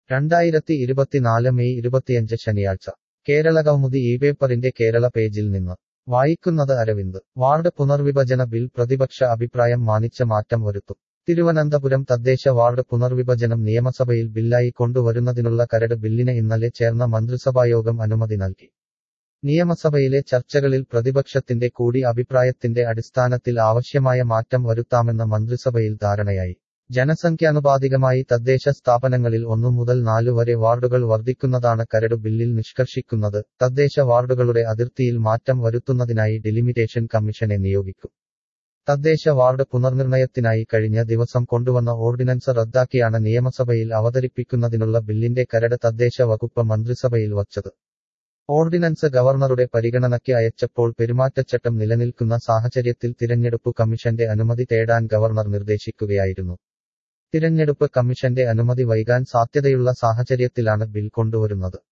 രണ്ടായിരത്തി ഇരുപത്തിനാല് മെയ് ഇരുപത്തിയഞ്ച് ശനിയാഴ്ച കേരള കൗമുദി ഈ പേപ്പറിന്റെ കേരള പേജിൽ നിന്ന് വായിക്കുന്നത് അരവിന്ദ് വാർഡ് പുനർവിഭജന ബിൽ പ്രതിപക്ഷ അഭിപ്രായം മാനിച്ച് മാറ്റം വരുത്തും തിരുവനന്തപുരം തദ്ദേശ വാർഡ് പുനർവിഭജനം നിയമസഭയിൽ ബില്ലായി കൊണ്ടുവരുന്നതിനുള്ള കരട് ബില്ലിന് ഇന്നലെ ചേർന്ന മന്ത്രിസഭായോഗം അനുമതി നൽകി നിയമസഭയിലെ ചർച്ചകളിൽ പ്രതിപക്ഷത്തിന്റെ കൂടി അഭിപ്രായത്തിന്റെ അടിസ്ഥാനത്തിൽ ആവശ്യമായ മാറ്റം വരുത്താമെന്ന് മന്ത്രിസഭയിൽ ധാരണയായി ജനസംഖ്യാനുപാതികമായി തദ്ദേശ സ്ഥാപനങ്ങളിൽ ഒന്നു മുതൽ നാലു വരെ വാർഡുകൾ വർദ്ധിക്കുന്നതാണ് കരട് ബില്ലിൽ നിഷ്കർഷിക്കുന്നത് തദ്ദേശ വാർഡുകളുടെ അതിർത്തിയിൽ മാറ്റം വരുത്തുന്നതിനായി ഡെലിമിറ്റേഷൻ കമ്മീഷനെ നിയോഗിക്കും തദ്ദേശ വാർഡ് പുനർനിർണയത്തിനായി കഴിഞ്ഞ ദിവസം കൊണ്ടുവന്ന ഓർഡിനൻസ് റദ്ദാക്കിയാണ് നിയമസഭയിൽ അവതരിപ്പിക്കുന്നതിനുള്ള ബില്ലിന്റെ കരട് തദ്ദേശ വകുപ്പ് മന്ത്രിസഭയിൽ വച്ചത് ഓർഡിനൻസ് ഗവർണറുടെ പരിഗണനയ്ക്ക് അയച്ചപ്പോൾ പെരുമാറ്റച്ചട്ടം നിലനിൽക്കുന്ന സാഹചര്യത്തിൽ തിരഞ്ഞെടുപ്പ് കമ്മീഷന്റെ അനുമതി തേടാൻ ഗവർണർ നിർദ്ദേശിക്കുകയായിരുന്നു തിരഞ്ഞെടുപ്പ് കമ്മീഷന്റെ അനുമതി വൈകാൻ സാധ്യതയുള്ള സാഹചര്യത്തിലാണ് ബിൽ കൊണ്ടുവരുന്നത്